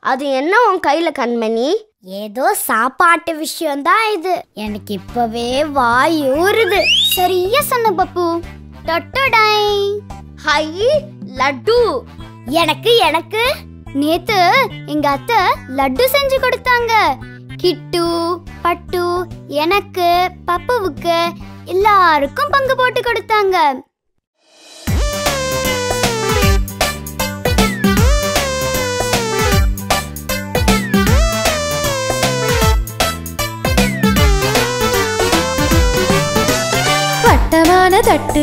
அது என்ன உன் கையில கண்மணி ஏதோ சாப்பாட்டு விஷயம்தான் இது எனக்கு இப்பவே வாய் ஊறுது சரியா சொன்ன பப்பு டொட்டடை ஹை லட்டு எனக்கு எனக்கு நேத்து எங்க அத்தை லட்டு செஞ்சு கொடுத்தாங்க கிட்டு பட்டு எனக்கு பப்புவுக்கு எல்லாருக்கும் பங்கு போட்டு கொடுத்தாங்க வட்டமான தட்டு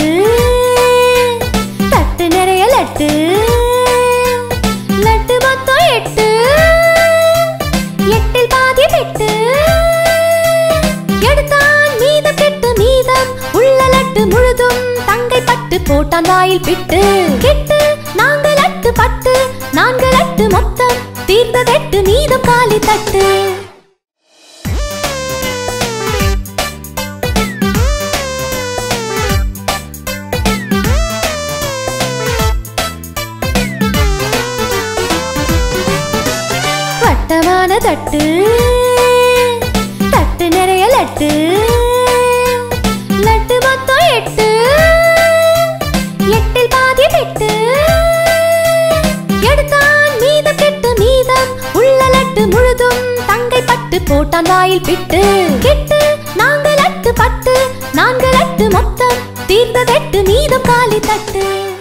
தட்டு நிறைய லட்டு லட்டு மொத்தம் எட்டு எட்டில் பாதி பெட்டு எடுத்தான் மீதம் கெட்டு மீதம் உள்ள லட்டு முழுதும் தங்கை பட்டு போட்டான் வாயில் பிட்டு கெட்டு நான்கு லட்டு பட்டு நான்கு லட்டு மொத்தம் தீர்ந்ததெட்டு மீதம் காலி தட்டு வட்டமான தட்டு தட்டு நிறைய லட்டு லட்டு மொத்தம் எட்டு எட்டில் பாதி பெட்டு எடுத்தான் மீதம் கெட்டு மீதம் உள்ள லட்டு முழுதும் தங்கை பட்டு போட்டான் வாயில் பிட்டு கெட்டு நான்கு லட்டு பட்டு நான்கு லட்டு மொத்தம் தீர்ந்ததெட்டு மீதம் காலி தட்டு